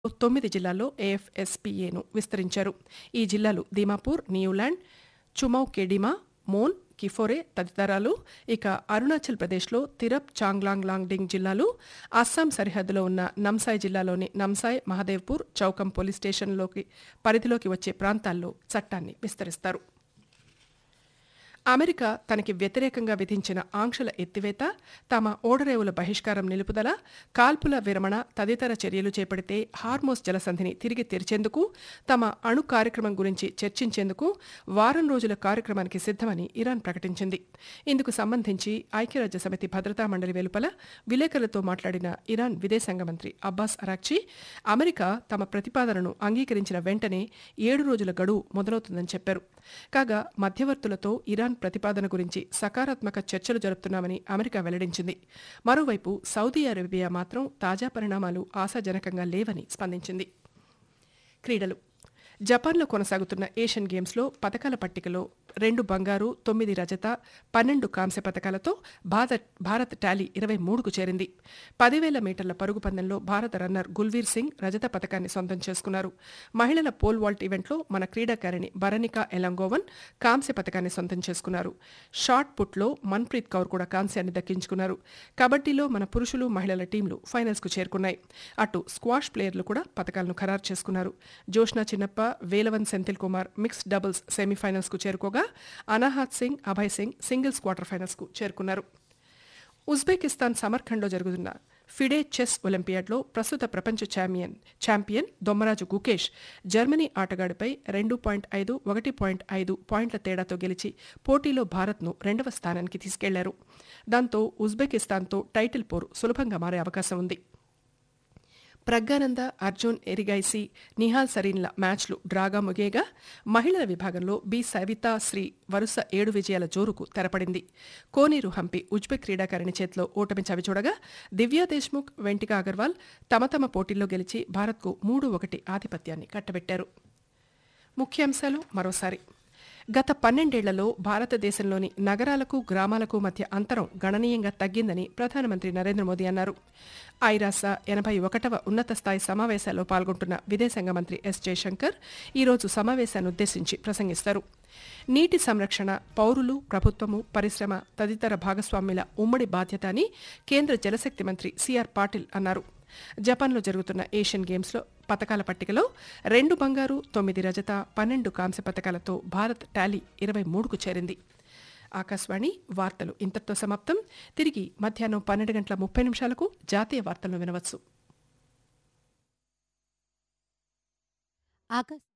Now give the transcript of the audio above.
తొమ్మిది జిల్లాల్లో ఏఎఫ్ఎస్పీఏను విస్తరించారు ఈ జిల్లాలు దీమాపూర్ న్యూలాండ్ చుమౌకెడిమా మోన్ కిఫోరే తదితరాలు ఇక అరుణాచల్ ప్రదేశ్లో తిరప్ చాంగ్లాంగ్ లాంగ్డింగ్ జిల్లాలు అస్సాం సరిహద్దులో ఉన్న నమ్సాయ్ జిల్లాలోని నమ్సాయ్ మహదేవ్పూర్ చౌకం పోలీస్ స్టేషన్లోకి పరిధిలోకి వచ్చే ప్రాంతాల్లో చట్టాన్ని విస్తరిస్తారు అమెరికా తనకి వ్యతిరేకంగా విధించిన ఆంక్షల ఎత్తివేత తమ ఓడరేవుల బహిష్కారం నిలుపుదల కాల్పుల విరమణ తదితర చర్యలు చేపడితే హార్మోస్ జలసంధిని తిరిగి తెరిచేందుకు తమ అణు కార్యక్రమం గురించి చర్చించేందుకు వారం రోజుల కార్యక్రమానికి సిద్ధమని ఇరాన్ ప్రకటించింది ఇందుకు సంబంధించి ఐక్యరాజ్య సమితి భద్రతా మండలి వెలుపల విలేకరులతో మాట్లాడిన ఇరాన్ విదేశాంగ మంత్రి అబ్బాస్ అరాక్చి అమెరికా తమ ప్రతిపాదనను అంగీకరించిన వెంటనే ఏడు రోజుల గడువు మొదలవుతుందని చెప్పారు కాగా మధ్యవర్తులతో ఇరాన్ ప్రతిపాదన గురించి సకారాత్మక చర్చలు జరుపుతున్నామని అమెరికా వెల్లడించింది మరోవైపు సౌదీ అరేబియా మాత్రం తాజా పరిణామాలు ఆశాజనకంగా లేవని స్పందించింది క్రీడలు జపాన్లో కొనసాగుతున్న ఏషియన్ గేమ్స్లో పథకాల పట్టికలో రెండు బంగారు తొమ్మిది రజత పన్నెండు కాంస్య పథకాలతో భారత్ భారత్ టాలీ ఇరవై మూడుకు చేరింది పదివేల మీటర్ల పరుగు పందెంలో భారత రన్నర్ గుల్వీర్ సింగ్ రజత పథకాన్ని సొంతం చేసుకున్నారు మహిళల పోల్ వాల్ట్ ఈవెంట్లో మన క్రీడాకారిణి బరనికా ఎలంగోవన్ కాంస్య పథకాన్ని సొంతం చేసుకున్నారు షార్ట్ పుట్లో మన్ప్రీత్ కౌర్ కూడా కాంస్యాన్ని దక్కించుకున్నారు కబడ్డీలో మన పురుషులు మహిళల టీంలు ఫైనల్స్కు చేరుకున్నాయి అటు స్క్వాష్ ప్లేయర్లు కూడా పథకాలను ఖరారు చేసుకున్నారు జోష్నా చిన్నప్ప వేలవన్ సెంథిల్ కుమార్ మిక్స్డ్ డబుల్స్ సెమీఫైనల్స్కు చేరుకోగా అనాహత్ సింగ్ అభయ్ సింగ్ సింగిల్స్ క్వార్టర్ ఫైనల్స్కు చేరుకున్నారు ఉజ్బెకిస్తాన్ సమర్ఖండ్లో జరుగుతున్న ఫిడే చెస్ ఒలింపియాడ్లో ప్రస్తుత ప్రపంచ champion champion Dommaraju Gukesh Germany ఆటగాడిపై రెండు పాయింట్ ఐదు ఒకటి పాయింట్ ఐదు పాయింట్ల తేడాతో గెలిచి పోటీలో భారత్ను రెండవ స్థానానికి తీసుకెళ్లారు దాంతో ఉజ్బెకిస్తాన్తో టైటిల్ పోరు సులభంగా మారే అవకాశం ఉంది ప్రజ్ఞానంద అర్జున్ ఎరిగైసి నిహాల్ సరీన్ల మ్యాచ్లు డ్రాగా ముగేగా మహిళల విభాగంలో బి సవితా శ్రీ వరుస ఏడు విజయాల జోరుకు తెరపడింది కోనేరు హంపి ఉజ్బెక్ క్రీడాకారిణి చేతిలో ఓటమి చవిచూడగా దివ్యా దేశ్ముఖ్ వెంటిక అగర్వాల్ తమ తమ పోటీల్లో గెలిచి భారత్కు మూడు ఒకటి ఆధిపత్యాన్ని కట్టబెట్టారు ముఖ్యాంశాలు మరోసారి గత పన్నెండేళ్లలో భారతదేశంలోని నగరాలకు గ్రామాలకు మధ్య అంతరం గణనీయంగా తగ్గిందని ప్రధానమంత్రి నరేంద్ర మోదీ అన్నారు ఐరాస ఎనభై ఒకటవ ఉన్నత స్థాయి సమావేశాల్లో పాల్గొంటున్న విదేశాంగ మంత్రి ఎస్ జయశంకర్ ఈరోజు సమావేశాన్ని ఉద్దేశించి ప్రసంగిస్తారు నీటి సంరక్షణ పౌరులు ప్రభుత్వము పరిశ్రమ తదితర భాగస్వామ్యుల ఉమ్మడి బాధ్యత అని కేంద్ర జలశక్తి మంత్రి సిఆర్ పాటిల్ అన్నారు జపాన్లో జరుగుతున్న ఏషియన్ గేమ్స్లో పథకాల పట్టికలో రెండు బంగారు తొమ్మిది రజత పన్నెండు కాంస్య పథకాలతో భారత్ టాలీ ఇరవై మూడుకు చేరింది ఆకాశవాణి వార్తలు ఇంతటితో సమాప్తం తిరిగి మధ్యాహ్నం పన్నెండు గంటల ముప్పై నిమిషాలకు జాతీయ వార్తలను వినవచ్చు ఆకాశ